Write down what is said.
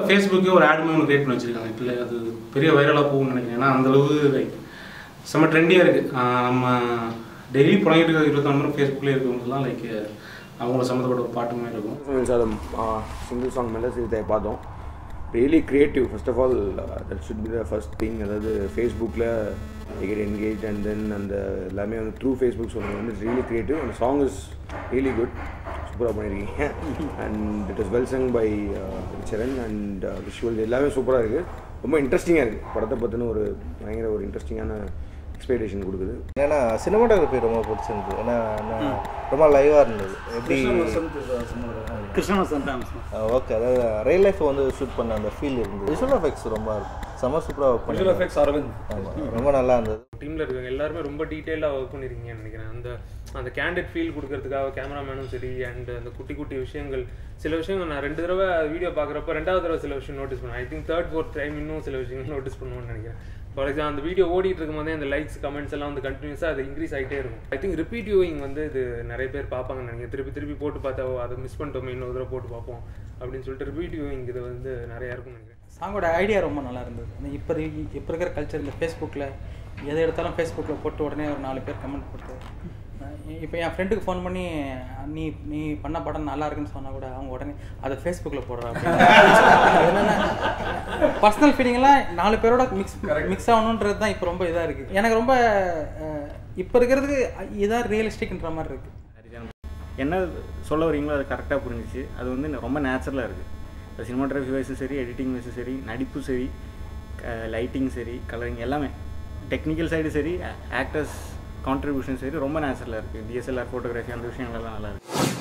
ஃபேஸ்புக்கே ஒரு ஆட் ஒன்று கிரியேட் பண்ணி வச்சிருக்காங்க இல்லை அது பெரிய வைரலாக போகும்னு நினைக்கிறேன் ஏன்னா அந்தளவு லைக் செம்ம ட்ரெண்டியாக இருக்குது நம்ம டெய்லி புழங்கிட்டு இருக்க இருபத்தாறு மணி ஃபேஸ்புக்கில் இருக்கவங்கலாம் லைக் அவங்கள சம்மந்தப்பட்ட ஒரு பாட்டு மாதிரி இருக்கும் சாதம் சிங்கிள் சாங் மேலே இதை பார்த்தோம் really creative first of all that should be the first thing அதாவது ஃபேஸ்புக்கில் கெட் என்கேஜ் அண்ட் தென் அந்த எல்லாமே வந்து த்ரூ ஃபேஸ்புக் சொன்னது வந்து ரியலி க்ரியேட்டிவ் அந்த சாங் இஸ் ரியலி குட் சூப்பராக பண்ணியிருக்கீங்க and it is well sung by Charan and visual எல்லாமே சூப்பராக இருக்குது ரொம்ப இன்ட்ரெஸ்டிங்காக இருக்குது படத்தை பற்றின ஒரு பயங்கர ஒரு இன்ட்ரெஸ்டிங்கான எக்ஸ்பெக்டேஷன் கொடுக்குது ஏன்னா சினிமாட்டோகிராஃபி ரொம்ப பிடிச்சிருந்தது ஏன்னா நான் ரொம்ப லைவாக இருந்தது எப்படி கிருஷ்ணவசந்த் தான் ஓகே அதாவது ரியல் லைஃப் வந்து ஷூட் பண்ண அந்த ஃபீல் இருந்தது விஷுவல் எஃபெக்ட்ஸ் ரொம்ப இருக்கும் செம்ம சூப்பராக ஒர்க் பண்ணி எஃபெக்ட்ஸ் அரவிந்த் ஆமாம் ரொம்ப நல்லா இருந்தது டீமில் இருக்காங்க எல்லாருமே ரொம்ப டீட்டெயிலாக ஒர்க் பண்ணியிருக்கீங்கன்னு நினைக்கிறேன் அந்த அந்த கேண்டட் ஃபீல் கொடுக்கறதுக்காக கேமராமேனும் சரி அண்ட் அந்த குட்டி குட்டி விஷயங்கள் சில விஷயங்கள் நான் ரெண்டு தடவை வீடியோ பார்க்குறப்ப ரெண்டாவது தடவை சில விஷயம் நோட்டீஸ் பண்ணேன் I think third fourth time இன்னும் சில விஷயங்கள் நோட்டீஸ் பண்ணுவோம்னு நினைக்கிறேன் ஃபார் எக்ஸாம்பிள் அந்த வீடியோ ஓடிட்டு இருக்கும்போதே அந்த லைக்ஸ் கமெண்ட்ஸ் எல்லாம் வந்து கண்டினியூஸாக அது இன்க்ரீஸ் ஆகிட்டே இருக்கும் ஐ திங்க் ரிப்பீட் வியூவிங் வந்து இது நிறைய பேர் பார்ப்பாங்கன்னு நினைக்கிறேன் திருப்பி திருப்பி போட்டு பார்த்தா ஓ, அதை மிஸ் பண்ணிட்டோமே இன்னொரு தடவை போட்டு பார்ப்போம் அப்படின்னு சொல்லிட்டு ரிப்பீட் வியூவிங் இது வந்து நிறையா இருக்கும்னு நினைக்கிறேன் சாங்கோட ஐடியா ரொம்ப நல்லா இருந்தது இந்த இப்போ இரு- இப்போ இருக்கிற கல்ச்சர் இந்த ஃபேஸ்புக்கில் எதை எடுத்தாலும் ஃபேஸ்புக்கில் போட்டு உடனே ஒரு நாலு பேர் கமெண்ட் கொடுத்து இப்போ என் ஃப்ரெண்டுக்கு ஃபோன் பண்ணி நீ நீ பண்ண படம் நல்லா இருக்குன்னு சொன்னால் கூட அவங்க உடனே அதை ஃபேஸ்புக்கில் போடுறா என்னென்னா பர்சனல் ஃபீலிங்லாம் நாலு பேரோட மிக்ஸ் மிக்ஸ் ஆகணுன்றது தான் இப்போ ரொம்ப இதாக இருக்குது எனக்கு ரொம்ப அஹ், இப்போ இருக்கிறதுக்கு இதான் ரியலிஸ்டிக்ன்ற மாதிரி இருக்குது என்ன சொல்ல வரீங்களோ அது கரெக்டாக புரிஞ்சிச்சு அது வந்து ரொம்ப நேச்சுரலாக இருக்குது அது சினிமாட்டோகிராஃபி வைஸும் சரி எடிட்டிங் வைஸும் சரி நடிப்பு சரி லைட்டிங் சரி கலரிங் எல்லாமே டெக்னிக்கல் சைடு சரி ஆக்டர்ஸ் கான்ட்ரிபியூஷன் சரி ரொம்ப நேச்சுரலாக இருக்குது டிஎஸ்எல்ஆர் ஃபோட்டோகிராஃபி அந்த விஷயங்கள்லாம் நல்லா இருக்குது